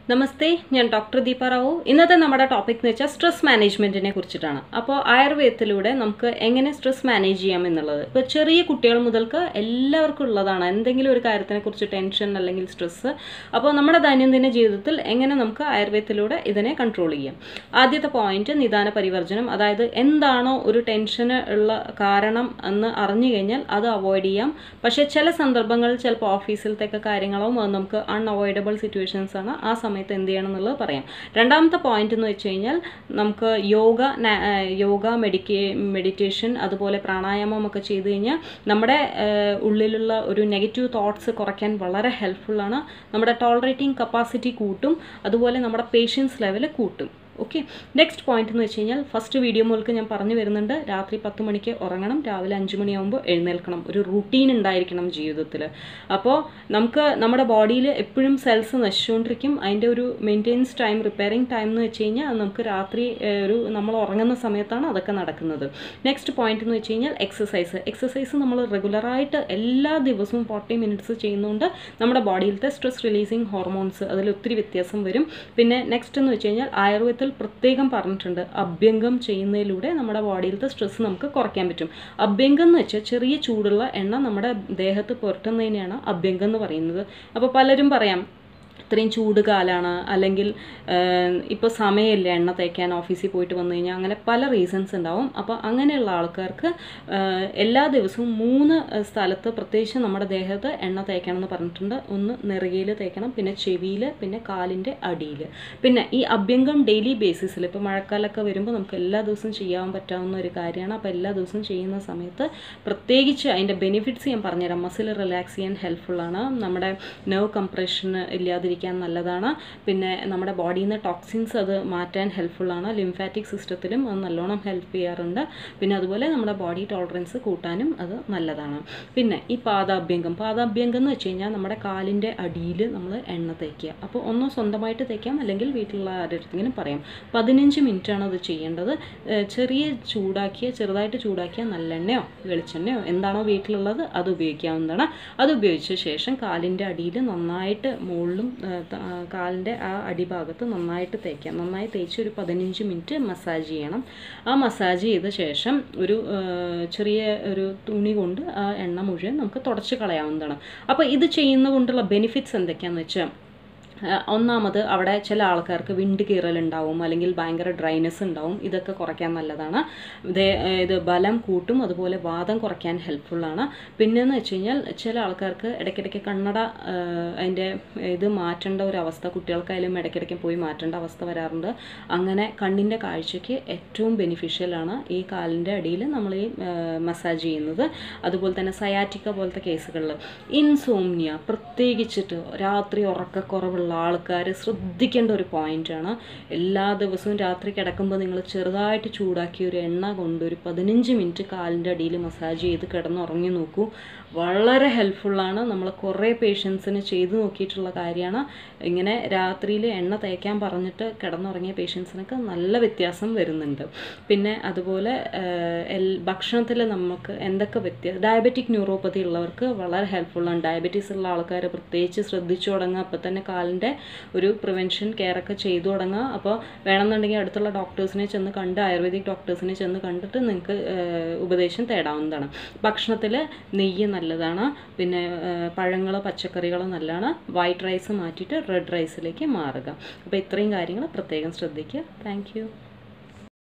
നമസ്തേ ഞാൻ ഡോക്ടർ ദീപ റാവു ഇന്നത്തെ നമ്മുടെ ടോപ്പിക് എന്ന് വെച്ചാൽ സ്ട്രെസ് മാനേജ്മെന്റിനെ കുറിച്ചിട്ടാണ് അപ്പോൾ ആയുർവേദത്തിലൂടെ നമുക്ക് എങ്ങനെ സ്ട്രെസ് മാനേജ് ചെയ്യാം എന്നുള്ളത് ഇപ്പോൾ ചെറിയ കുട്ടികൾ മുതൽക്ക് എല്ലാവർക്കും ഉള്ളതാണ് എന്തെങ്കിലും ഒരു കാര്യത്തിനെ കുറിച്ച് ടെൻഷൻ അല്ലെങ്കിൽ സ്ട്രെസ് അപ്പോൾ നമ്മുടെ ദൈനംദിന ജീവിതത്തിൽ എങ്ങനെ നമുക്ക് ആയുർവേദത്തിലൂടെ ഇതിനെ കൺട്രോൾ ചെയ്യാം ആദ്യത്തെ പോയിന്റ് നിദാന പരിവർജനം അതായത് എന്താണോ ഒരു ടെൻഷന് ഉള്ള കാരണം എന്ന് അറിഞ്ഞു കഴിഞ്ഞാൽ അത് അവോയ്ഡ് ചെയ്യാം പക്ഷേ ചില സന്ദർഭങ്ങളിൽ ചിലപ്പോൾ ഓഫീസിലത്തെയൊക്കെ കാര്യങ്ങളും അത് നമുക്ക് അൺഅവോയ്ഡബിൾ സിറ്റുവേഷൻസ് ആണ് ആ സമയത്ത് എന്ത് ചെയ്യണം എന്നുള്ളത് പറയാം രണ്ടാമത്തെ പോയിന്റ് എന്ന് വെച്ച് കഴിഞ്ഞാൽ നമുക്ക് യോഗ ന- ഏഹ് യോഗ മെഡിക്കേ മെഡിറ്റേഷൻ അതുപോലെ പ്രാണായാമം ഒക്കെ ചെയ്ത് കഴിഞ്ഞാൽ നമ്മുടെ ഏഹ് ഉള്ളിലുള്ള ഒരു നെഗറ്റീവ് തോട്ട്സ് കുറയ്ക്കാൻ വളരെ ഹെൽപ്ഫുള്ളാണ് നമ്മുടെ ടോളറേറ്റിംഗ് കപ്പാസിറ്റി കൂട്ടും അതുപോലെ നമ്മുടെ പേഷ്യൻസ് ലെവൽ കൂട്ടും ഓക്കെ നെക്സ്റ്റ് പോയിന്റ് എന്ന് വെച്ച് കഴിഞ്ഞാൽ ഫസ്റ്റ് വീഡിയോ മുതൽക്ക് ഞാൻ പറഞ്ഞു വരുന്നുണ്ട് രാത്രി പത്ത് മണിക്ക് ഉറങ്ങണം രാവിലെ അഞ്ച് മണിയാകുമ്പോൾ എഴുന്നേൽക്കണം ഒരു റുട്ടീൻ ഉണ്ടായിരിക്കണം ജീവിതത്തിൽ അപ്പോൾ നമുക്ക് നമ്മുടെ ബോഡിയിൽ എപ്പോഴും സെൽസ് നശിച്ചുകൊണ്ടിരിക്കും അതിൻ്റെ ഒരു മെയിൻറ്റെയിൻസ് ടൈം റിപ്പയറിംഗ് ടൈം എന്ന് വെച്ച് കഴിഞ്ഞാൽ അത് നമുക്ക് രാത്രി ഏഹ്, ഒരു നമ്മൾ ഉറങ്ങുന്ന സമയത്താണ് അതൊക്കെ നടക്കുന്നത് നെക്സ്റ്റ് പോയിന്റ് എന്ന് വെച്ച് കഴിഞ്ഞാൽ എക്സസൈസ് എക്സസൈസ് നമ്മൾ റെഗുലറായിട്ട് എല്ലാ ദിവസവും ഫോർട്ടി മിനിറ്റ്സ് ചെയ്യുന്നതുകൊണ്ട് നമ്മുടെ ബോഡിയിലത്തെ സ്ട്രെസ് റിലീസിങ് ഹോർമോൺസ് അതിൽ ഒത്തിരി വ്യത്യാസം വരും പിന്നെ നെക്സ്റ്റ് എന്ന് വെച്ച് കഴിഞ്ഞാൽ ആയുർവേദത്തിൽ പ്രത്യേകം പറഞ്ഞിട്ടുണ്ട് അഭ്യംഗം ചെയ്യുന്നതിലൂടെ നമ്മുടെ ബോഡിയിലത്തെ സ്ട്രെസ് നമുക്ക് കുറയ്ക്കാൻ പറ്റും അഭ്യംഗം എന്ന് വെച്ചാൽ ചെറിയ ചൂടുള്ള എണ്ണ നമ്മുടെ ദേഹത്ത് പുരട്ടുന്നതിനെയാണ് അഭ്യംഗം എന്ന് പറയുന്നത് അപ്പോൾ പലരും പറയാം ഇത്രയും ചൂട് കാലാണ് അല്ലെങ്കിൽ ഇപ്പോൾ സമയമില്ല എണ്ണ തേക്കാൻ ഓഫീസിൽ പോയിട്ട് വന്നു കഴിഞ്ഞാൽ അങ്ങനെ പല റീസൺസ് ഉണ്ടാവും അപ്പോൾ അങ്ങനെയുള്ള ആൾക്കാർക്ക് ആഹ് എല്ലാ ദിവസവും മൂന്ന് സ്ഥലത്ത് പ്രത്യേകിച്ച് നമ്മുടെ ദേഹത്ത് എണ്ണ തേക്കണം എന്ന് പറഞ്ഞിട്ടുണ്ട് ഒന്ന് നെറുകയിൽ തേക്കണം പിന്നെ ചെവിയിൽ പിന്നെ കാലിൻ്റെ അടിയിൽ പിന്നെ ഈ അഭ്യംഗം ഡെയിലി ബേസിസിൽ ഇപ്പോൾ മഴക്കാലമൊക്കെ വരുമ്പോൾ നമുക്ക് എല്ലാ ദിവസവും ചെയ്യാൻ പറ്റാവുന്ന ഒരു കാര്യമാണ് അപ്പോൾ എല്ലാ ദിവസവും ചെയ്യുന്ന സമയത്ത് പ്രത്യേകിച്ച് അതിൻ്റെ ബെനിഫിറ്റ്സ് ഞാൻ പറഞ്ഞുതരാം മസിൽ റിലാക്സ് ചെയ്യാൻ ഹെൽപ്ഫുള്ളാണ് നമ്മുടെ നെർവ് കംപ്രഷൻ ഇല്ലാതിരിക്കാൻ നല്ലതാണ് പിന്നെ നമ്മുടെ ബോഡിയിൽ നിന്ന് ടോക്സിൻസ് അത് മാറ്റാൻ ഹെൽപ്ഫുള്ളാണ് ലിംഫാറ്റിക് സിസ്റ്റത്തിലും അത് നല്ലോണം ഹെൽപ്പ് ചെയ്യാറുണ്ട് പിന്നെ അതുപോലെ നമ്മുടെ ബോഡി ടോളറൻസ് കൂട്ടാനും അത് നല്ലതാണ് പിന്നെ ഈ പാദാഭ്യംഗം പാദാഭ്യംഗം എന്ന് വെച്ച് കഴിഞ്ഞാൽ നമ്മുടെ കാലിൻ്റെ അടിയിൽ നമ്മൾ എണ്ണ തേക്കുക അപ്പോൾ ഒന്നോ സ്വന്തമായിട്ട് തേക്കാം അല്ലെങ്കിൽ വീട്ടിലുള്ള ആരുടെങ്കിലും പറയാം പതിനഞ്ച് മിനിറ്റാണ് അത് ചെയ്യേണ്ടത് ഏഹ് ചെറിയ ചൂടാക്കിയ ചെറുതായിട്ട് ചൂടാക്കിയ നല്ലെണ്ണയോ വെളിച്ചെണ്ണയോ എന്താണോ വീട്ടിലുള്ളത് അത് ഉപയോഗിക്കാവുന്നതാണ് അത് ഉപയോഗിച്ച ശേഷം കാലിൻ്റെ അടിയിൽ നന്നായിട്ട് മുകളിലും ഏഹ് ത- ആ കാലിൻ്റെ ആ അടിഭാഗത്ത് നന്നായിട്ട് തേക്കാം നന്നായി തേച്ച് ഒരു പതിനഞ്ച് മിനിറ്റ് മസാജ് ചെയ്യണം ആ മസാജ് ചെയ്ത ശേഷം ഒരു ഏഹ് ചെറിയ ഒരു തുണി കൊണ്ട് ആ എണ്ണ മുഴുവൻ നമുക്ക് തുടച്ച് കളയാവുന്നതാണ് അപ്പോൾ ഇത് ചെയ്യുന്നത് കൊണ്ടുള്ള ബെനിഫിറ്റ്സ് എന്തൊക്കെയാണെന്ന് വെച്ചാൽ ആ, ഒന്നാമത് അവിടെ ചില ആൾക്കാർക്ക് വിണ്ട് കീറലുണ്ടാവും അല്ലെങ്കിൽ ഭയങ്കര ഡ്രൈനെസ് ഉണ്ടാവും ഇതൊക്കെ കുറയ്ക്കാൻ നല്ലതാണ് ഇത് ഇത് ബലം കൂട്ടും അതുപോലെ വാദം കുറയ്ക്കാൻ ഹെൽപ്ഫുള്ളാണ് പിന്നെന്ന് വെച്ച് കഴിഞ്ഞാൽ ചില ആൾക്കാർക്ക് ഇടയ്ക്കിടയ്ക്ക് കണ്ണട ആ, അതിൻ്റെ ഇത് മാറ്റേണ്ട ഒരു അവസ്ഥ കുട്ടികൾക്കായാലും ഇടയ്ക്കിടയ്ക്ക് പോയി മാറ്റേണ്ട അവസ്ഥ വരാറുണ്ട് അങ്ങനെ കണ്ണിൻ്റെ കാഴ്ചയ്ക്ക് ഏറ്റവും ബെനിഫിഷ്യലാണ് ഈ കാലിൻ്റെ അടിയിൽ നമ്മൾ ഈ മസാജ് ചെയ്യുന്നത് അതുപോലെ തന്നെ സയാറ്റിക്ക പോലത്തെ കേസുകളിൽ ഇൻസോംനിയ പ്രത്യേകിച്ചിട്ട് രാത്രി ഉറക്കക്കുറവുള്ള ആൾക്കാർ ശ്രദ്ധിക്കേണ്ട ഒരു പോയിന്റാണ് എല്ലാ ദിവസവും രാത്രി കിടക്കുമ്പോൾ നിങ്ങൾ ചെറുതായിട്ട് ചൂടാക്കിയ ഒരു എണ്ണ കൊണ്ട് ഒരു പതിനഞ്ച് മിനിറ്റ് കാലിൻ്റെ അടിയിൽ മസാജ് ചെയ്ത് കിടന്നുറങ്ങി നോക്കൂ വളരെ ഹെൽപ്ഫുള്ളാണ് നമ്മൾ കുറേ പേഷ്യൻസിന് ചെയ്തു നോക്കിയിട്ടുള്ള കാര്യമാണ് ഇങ്ങനെ രാത്രിയിൽ എണ്ണ തേക്കാൻ പറഞ്ഞിട്ട് കിടന്നുറങ്ങിയ പേഷ്യൻസിനൊക്കെ നല്ല വ്യത്യാസം വരുന്നുണ്ട് പിന്നെ അതുപോലെ ഭക്ഷണത്തിൽ നമുക്ക് എന്തൊക്കെ വ്യത്യാസം ഡയബറ്റിക് ന്യൂറോപ്പതി ഉള്ളവർക്ക് വളരെ ഹെൽപ്ഫുള്ളാണ് ഡയബറ്റീസ് ഉള്ള ആൾക്കാർ പ്രത്യേകിച്ച് ശ്രദ്ധിച്ചു തുടങ്ങുക അപ്പോൾ തന്നെ കാലിൻ്റെ ഒരു പ്രിവെൻഷൻ കെയർ ഒക്കെ ചെയ്തു തുടങ്ങുക അപ്പോൾ വേണമെന്നുണ്ടെങ്കിൽ അടുത്തുള്ള ഡോക്ടേഴ്സിനെ ചെന്ന് കണ്ട് ആയുർവേദിക് ഡോക്ടേഴ്സിനെ ചെന്ന് കണ്ടിട്ട് നിങ്ങൾക്ക് ഉപദേശം തേടാവുന്നതാണ് ഭക്ഷണത്തിൽ നെയ്യ് നല്ലതാണ് പിന്നെ പഴങ്ങൾ പച്ചക്കറികൾ നല്ലതാണ് വൈറ്റ് റൈസ് മാറ്റിയിട്ട് റെഡ് റൈസിലേക്ക് മാറുക അപ്പോൾ ഇത്രയും കാര്യങ്ങൾ പ്രത്യേകം ശ്രദ്ധിക്കുക താങ്ക്